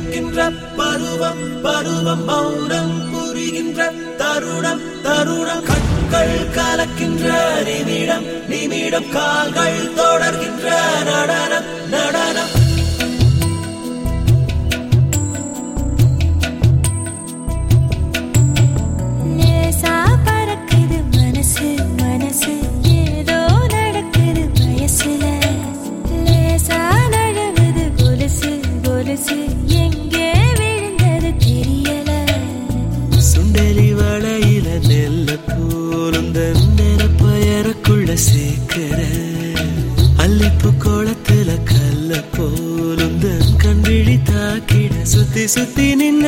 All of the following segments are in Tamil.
சிரிக்கின்ற பருவம் பருவம் மௌனம் புரிகின்ற தருணம் தருணம் கண்கள் கலக்கின்ற நிமிடம் நிமிடம் கால்கள் தொடர்கின்ற நடனம் நடனம் லேசா பறக்குது மனசு மனசு ஏதோ நடக்குது வயசுல லேசா நழுவுது கொலுசு கொலுசு எங்கே விழுந்தது தெரியல சுண்டலி வளையில நெல்ல போலுந்த நெருப்பயருக்குள்ள சேர்க்கிற அல்லிப்பு கோலத்துல கல்ல போலுந்த கண் விழி தாக்கிட சுத்தி சுத்தி நின்ன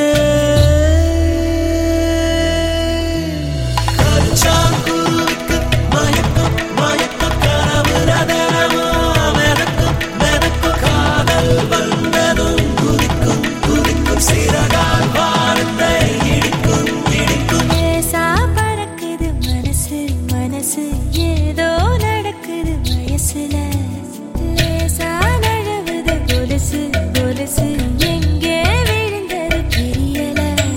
கருச்சாங்குருவிக்கு மயக்கம் மயக்கம் கனவுல தினமோ மிதக்கும் மிதக்கும் காதல் வந்ததும் குதிக்கும் குதிக்கும் சிறகால் வானத்தை இடிக்கும் இடிக்கும் லேசா பறக்குது மனசு மனசு ஏதோ நடக்குது வயசுல லேசா நழுவுது கொலுசு கொலுசு எங்கே விழுந்தது தெரியல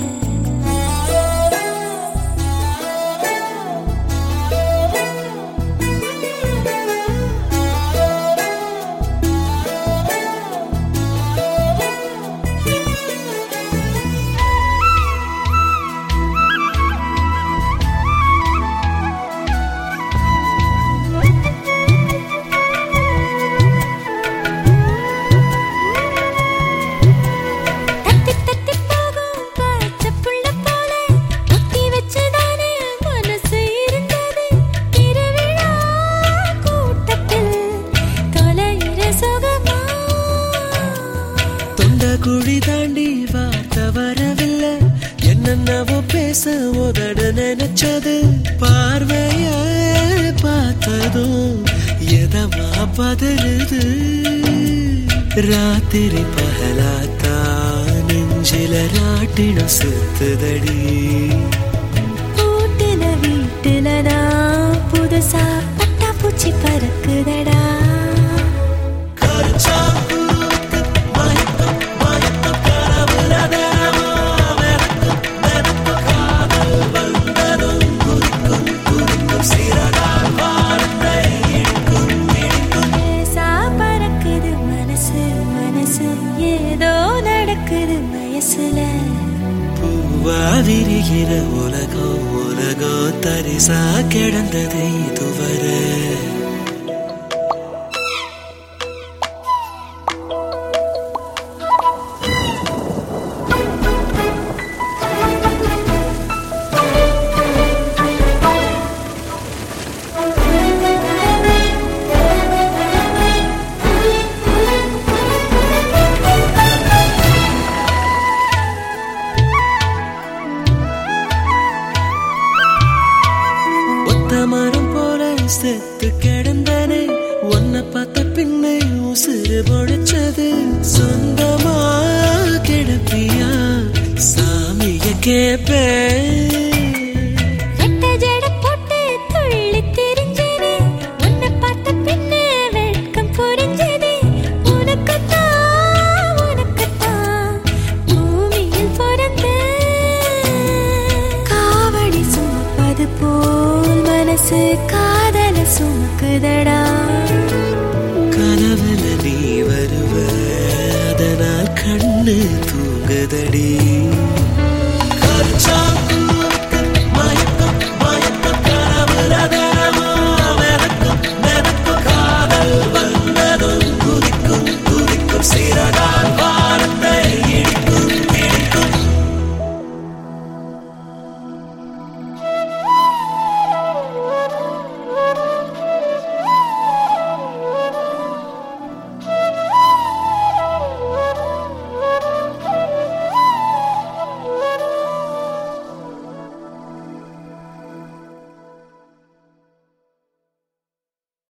தத்தி தத்தி போகும் பச்சைப் புள்ள போல ஒத்தி வச்சுதானே மனசு இருந்தது. திருவிழா கூட்டத்தில் தொலைகிற சுகமா? தொண்ட குழி தாண்டி வார்த்தை வரவில்லை என்னென்னவோ பேச உதட நினைச்சது பார்வைய பார்த்ததும் எதமா பதறுது ராத்திரி பகலாத்தா நெஞ்சில ராட்டினம் சுத்துதடி கூட்டுல வீட்டுலதான் புதுசா பட்டாப்பூச்சி பறக்குதடா கருச்சாங்குருவிக்கு மயக்கம் மயக்கம் கனவுல தினமோ மிதக்கும் மிதக்கும் காதல் வந்ததும் குதிக்கும் குதிக்கும் சிறகால் வானத்தை இடிக்கும் இடிக்கும் லேசா பறக்குது மனசு மனசு ஏதோ நடக்குது வயசுல பூவா விரிகிற உலகம் உலகம் தரிசா கிடந்ததை இதுவரை ஒத்த மரம் போல செத்து கிடந்தனே உன்னை பார்த்த பின்னே உசுறு பொழிச்சது சொந்தமா கிடப்பியா சாமிய கேப்பேன் ரெட்ட ஜட போட்டு துள்ளி திரிஞ்சேனே உன்னை பார்த்த பின்னே வெட்கம் புரிஞ்சதே உனக்குத்தான் உனக்குத்தான் பூமியில் பிறந்த காவடி சுமப்பது போல் மனசு காதல சுமக்குதடா கனவுல நீ வருவ அதனால் கண்ணு தூங்குதடி கருச்சாங்கு